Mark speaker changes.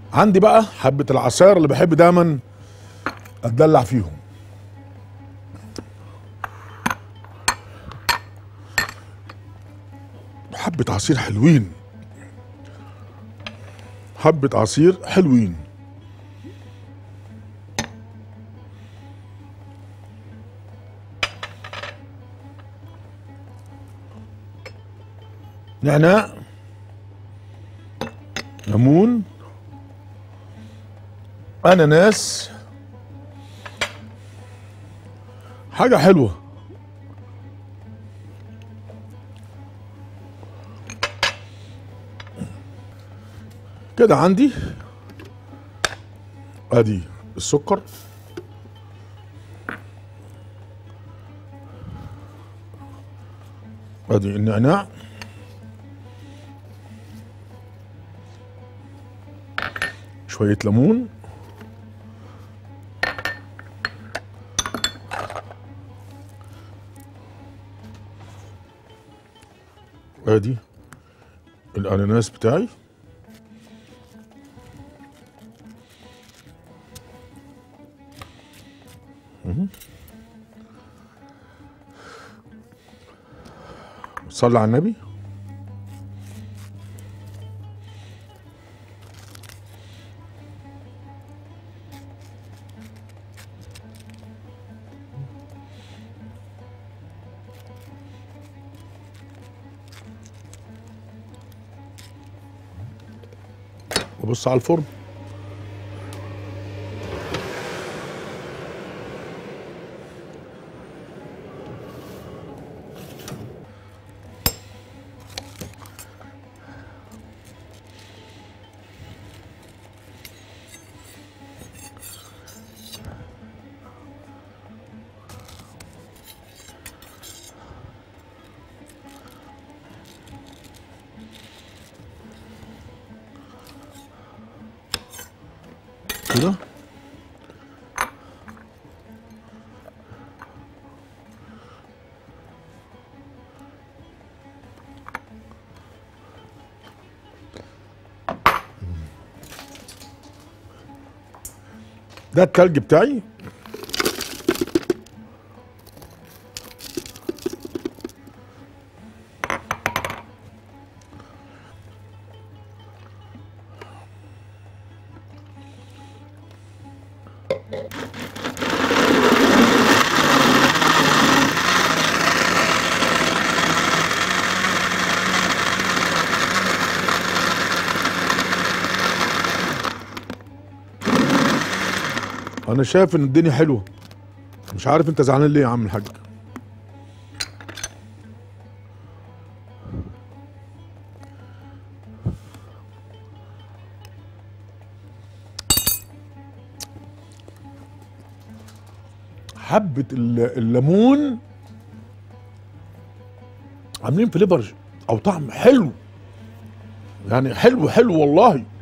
Speaker 1: عندي بقى حبة العصاير اللي بحب دايما اتدلع فيهم حبة عصير حلوين حبة عصير حلوين نعناع ليمون اناناس حاجة حلوة كده عندي ادي السكر ادي النعناع شوية ليمون ادي الاناناس بتاعي مهم. صلي على النبي وبص على الفرن كده ده التلج بتاعي انا شايف ان الدنيا حلوه مش عارف انت زعلان ليه يا عم الحاج حبة ال- الليمون عاملين فليفر او طعم حلو يعني حلو حلو والله